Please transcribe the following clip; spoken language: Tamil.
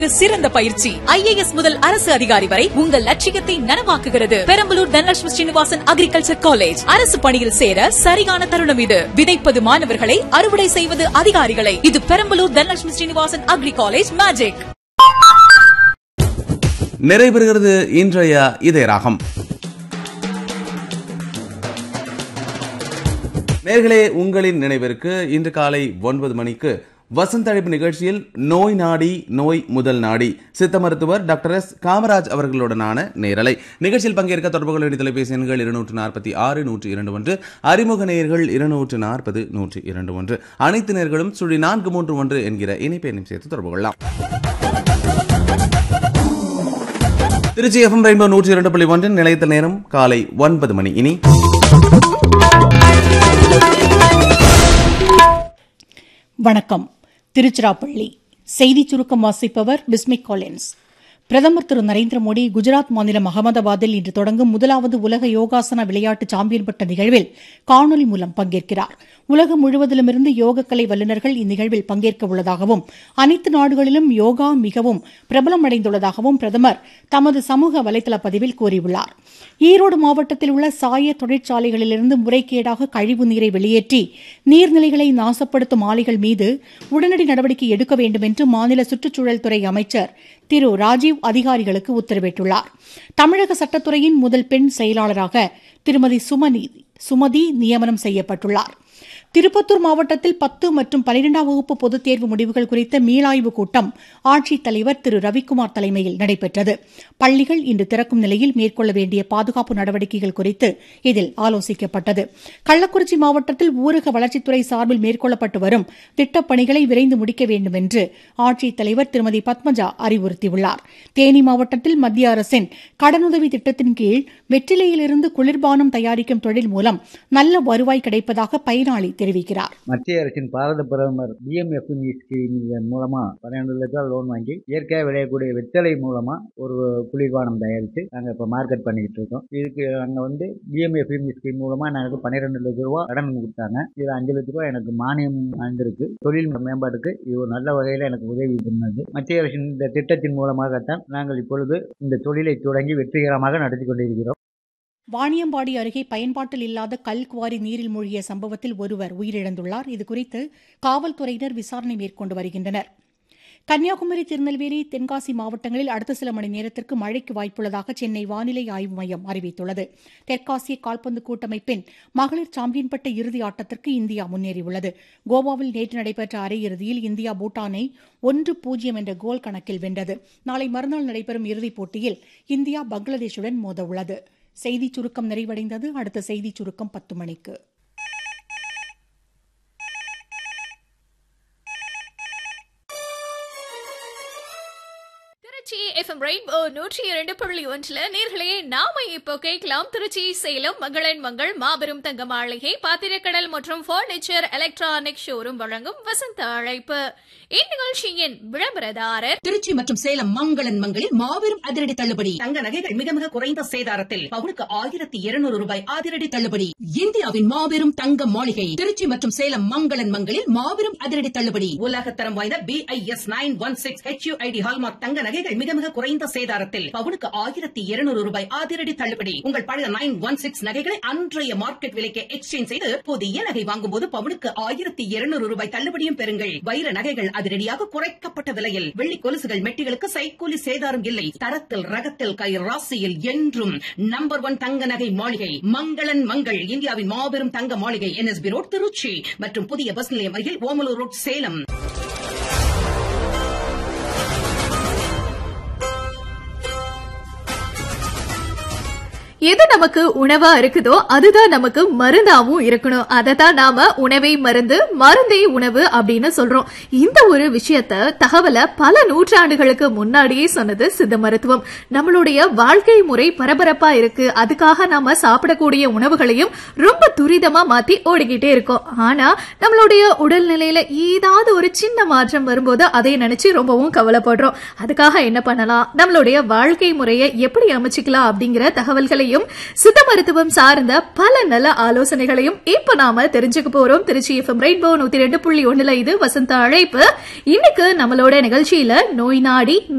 சிறந்த பயிற்சி ஐஏஎஸ் முதல் அரசு அதிகாரி வரை உங்கள் லட்சியத்தை நனவாக்குகிறது பெரம்பலூர் தனலட்சுமி ஸ்ரீனிவாசன் அக்ரிகல்ச்சர் காலேஜ் அரசு பணியில் சேர சரியான தருணம் இது விதைப்பது மாணவர்களை அறுவடை செய்வது அதிகாரிகளை இது Perambalur Dhanalakshmi Srinivasan agri college magic நிறைவேறுகிறது இன்றைய இதய ராகம் நேர்களே உங்களின் நினைவிற்கு இன்று காலை ஒன்பது மணிக்கு வசந்த அழைப்பு நிகழ்ச்சியில் நோய் நாடி நோய் முதல் நாடி சித்த மருத்துவர் டாக்டர் எஸ் காமராஜ் அவர்களுடனான நேரலை நிகழ்ச்சியில் பங்கேற்க தொடர்பு கொள்ள வேண்டிய தொலைபேசி எண்கள் இருநூற்று நாற்பத்தி ஆறு நூற்று இரண்டு ஒன்று அறிமுக நேயர்கள் இருநூற்று நாற்பது நூற்று இரண்டு ஒன்று அனைத்து நேர்களும் சுழி நான்கு மூன்று ஒன்று என்கிற இணைப்பு எண்ணையும் சேர்த்து தொடர்பு கொள்ளலாம் திருச்சி எஃப்எம் ரெயின்போ நூற்றி இரண்டு புள்ளி ஒன்றின் நிலையத்த நேரம் காலை ஒன்பது மணி இனி வணக்கம் திருச்சிராப்பள்ளி செய்தி சுருக்கம் வாசிப்பவர் பிஸ்மிக் காலின்ஸ் பிரதமர் திரு நரேந்திர மோடி குஜராத் மாநிலம் அகமதாபாத்தில் இன்று தொடங்கும் முதலாவது உலக யோகாசன விளையாட்டு சாம்பியன் பட்ட நிகழ்வில் காணொலி மூலம் பங்கேற்கிறார் உலகம் முழுவதிலுமிருந்து யோகக்கலை வல்லுநர்கள் இந்நிகழ்வில் பங்கேற்க உள்ளதாகவும் அனைத்து நாடுகளிலும் யோகா மிகவும் பிரபலமடைந்துள்ளதாகவும் பிரதமர் தமது சமூக வலைதள பதிவில் கூறியுள்ளார் ஈரோடு மாவட்டத்தில் உள்ள சாய தொழிற்சாலைகளிலிருந்து முறைகேடாக கழிவு நீரை வெளியேற்றி நீர்நிலைகளை நாசப்படுத்தும் ஆலைகள் மீது உடனடி நடவடிக்கை எடுக்க வேண்டும் என்று மாநில சுற்றுச்சூழல் துறை அமைச்சர் திரு ராஜீவ் அதிகாரிகளுக்கு உத்தரவிட்டுள்ளார் தமிழக சட்டத்துறையின் முதல் பெண் செயலாளராக திருமதி சுமதி சுமதி நியமனம் செய்யப்பட்டுள்ளார் திருப்பத்தூர் மாவட்டத்தில் பத்து மற்றும் பனிரெண்டாம் வகுப்பு பொதுத் தேர்வு முடிவுகள் குறித்த மீளாய்வு கூட்டம் ஆட்சித் தலைவர் திரு ரவிக்குமார் தலைமையில் நடைபெற்றது பள்ளிகள் இன்று திறக்கும் நிலையில் மேற்கொள்ள வேண்டிய பாதுகாப்பு நடவடிக்கைகள் குறித்து இதில் ஆலோசிக்கப்பட்டது கள்ளக்குறிச்சி மாவட்டத்தில் ஊரக வளர்ச்சித்துறை சார்பில் மேற்கொள்ளப்பட்டு வரும் திட்டப் பணிகளை விரைந்து முடிக்க வேண்டும் என்று ஆட்சித் தலைவர் திருமதி பத்மஜா அறிவுறுத்தியுள்ளார் தேனி மாவட்டத்தில் மத்திய அரசின் கடனுதவி திட்டத்தின் கீழ் வெற்றிலையிலிருந்து குளிர்பானம் தயாரிக்கும் தொழில் மூலம் நல்ல வருவாய் கிடைப்பதாக பயனாளி தெரிவிக்கிறார் மத்திய அரசின் பாரத பிரதமர் பிஎம்எஃப்எம்இ ஸ்கீம் மூலமா பன்னெண்டு லட்சம் லோன் வாங்கி இயற்கையாக விளையக்கூடிய வெத்தலை மூலமா ஒரு குளிர்பானம் தயாரித்து நாங்கள் இப்போ மார்க்கெட் பண்ணிக்கிட்டு இருக்கோம் இதுக்கு நாங்கள் வந்து பிஎம்எஃப்எம்இ ஸ்கீம் மூலமா எனக்கு பன்னிரெண்டு லட்ச ரூபா கடன் கொடுத்தாங்க இது அஞ்சு லட்ச ரூபா எனக்கு மானியம் வந்திருக்கு தொழில் மேம்பாட்டுக்கு இது ஒரு நல்ல வகையில் எனக்கு உதவி பண்ணது மத்திய அரசின் இந்த திட்டத்தின் மூலமாகத்தான் நாங்கள் இப்பொழுது இந்த தொழிலை தொடங்கி வெற்றிகரமாக நடத்தி கொண்டிருக்கிறோம் வாணியம்பாடி அருகே பயன்பாட்டில் இல்லாத கல் குவாரி நீரில் மூழ்கிய சம்பவத்தில் ஒருவர் உயிரிழந்துள்ளார் இதுகுறித்து காவல்துறையினர் விசாரணை மேற்கொண்டு வருகின்றனர் கன்னியாகுமரி திருநெல்வேலி தென்காசி மாவட்டங்களில் அடுத்த சில மணி நேரத்திற்கு மழைக்கு வாய்ப்புள்ளதாக சென்னை வானிலை ஆய்வு மையம் அறிவித்துள்ளது தெற்காசிய கால்பந்து கூட்டமைப்பின் மகளிர் சாம்பியன் பட்ட இறுதி ஆட்டத்திற்கு இந்தியா முன்னேறியுள்ளது கோவாவில் நேற்று நடைபெற்ற அரையிறுதியில் இந்தியா பூட்டானை ஒன்று பூஜ்ஜியம் என்ற கோல் கணக்கில் வென்றது நாளை மறுநாள் நடைபெறும் இறுதிப் போட்டியில் இந்தியா பங்களாதேஷுடன் மோதவுள்ளது செய்திச் சுருக்கம் நிறைவடைந்தது அடுத்த செய்திச் சுருக்கம் பத்து மணிக்கு திருச்சி எஃப்எம் ரெயின்போ நூற்றி இரண்டு புள்ளி ஒன்றுல நேர்களே நாம இப்போ கேட்கலாம் திருச்சி சேலம் மங்களன் மங்கள் மாபெரும் தங்க மாளிகை பாத்திரக்கடல் மற்றும் பர்னிச்சர் எலக்ட்ரானிக் ஷோரூம் வழங்கும் வசந்த அழைப்பு இந்நிகழ்ச்சியின் விளம்பரதாரர் திருச்சி மற்றும் சேலம் மங்களன் மங்களில் மாபெரும் அதிரடி தள்ளுபடி தங்க நகைகள் மிக மிக குறைந்த சேதாரத்தில் பவுனுக்கு ஆயிரத்தி இருநூறு ரூபாய் அதிரடி தள்ளுபடி இந்தியாவின் மாபெரும் தங்க மாளிகை திருச்சி மற்றும் சேலம் மங்களன் மங்களில் மாபெரும் அதிரடி தள்ளுபடி உலகத்தரம் வாய்ந்த B I S nine one six HUID hallmark தங்க நகைகள் மிக மிக குறைந்த சேதாரத்தில் பவுனுக்கு ஆயிரத்தி இருநூறு ரூபாய் அதிரடி தள்ளுபடி உங்கள் பழைய நைன் ஒன் சிக்ஸ் நகைகளை அன்றைய மார்க்கெட் விலைக்கு எக்ஸ்சேஞ்ச் செய்து புதிய நகை வாங்கும்போது பவுனுக்கு ஆயிரத்தி இருநூறு ரூபாய் தள்ளுபடியும் பெறுங்கள் வைர நகைகள் அதிரடியாக குறைக்கப்பட்ட விலையில் வெள்ளி கொலுசுகள் மெட்டிகளுக்கு சைக்கூலி சேதாரம் இல்லை தரத்தில் ரகத்தில் கை ராசியில் என்றும் நம்பர் ஒன் தங்க நகை மாளிகை மங்களன் மங்கள் இந்தியாவின் மாபெரும் தங்க மாளிகை என்எஸ்பி ரோட் திருச்சி மற்றும் புதிய பஸ் நிலையம் அருகில் ஓமலூர் ரோட் சேலம் எது நமக்கு உணவா இருக்குதோ அதுதான் நமக்கு மருந்தாவும் இருக்கணும் அதை தான் நாம உணவை மருந்து மருந்தே உணவு அப்படின்னு சொல்றோம் இந்த ஒரு விஷயத்த தகவலை பல நூற்றாண்டுகளுக்கு முன்னாடியே சொன்னது சித்த மருத்துவம் நம்மளுடைய வாழ்க்கை முறை பரபரப்பா இருக்கு அதுக்காக நாம சாப்பிடக்கூடிய உணவுகளையும் ரொம்ப துரிதமா மாத்தி ஓடிக்கிட்டே இருக்கோம் ஆனா நம்மளுடைய உடல்நிலையில ஏதாவது ஒரு சின்ன மாற்றம் வரும்போது அதை நினைச்சு ரொம்பவும் கவலைப்படுறோம் அதுக்காக என்ன பண்ணலாம் நம்மளுடைய வாழ்க்கை முறையை எப்படி அமைச்சுக்கலாம் அப்படிங்கிற தகவல்களை பற்றியும் சித்த மருத்துவம் சார்ந்த பல நல்ல ஆலோசனைகளையும் இப்ப நாம தெரிஞ்சுக்க போறோம் திருச்சி எஃப்எம் ரெயின்போ நூத்தி ரெண்டு புள்ளி ஒண்ணுல இது வசந்த அழைப்பு இன்னைக்கு நம்மளோட நிகழ்ச்சியில நோய் நாடி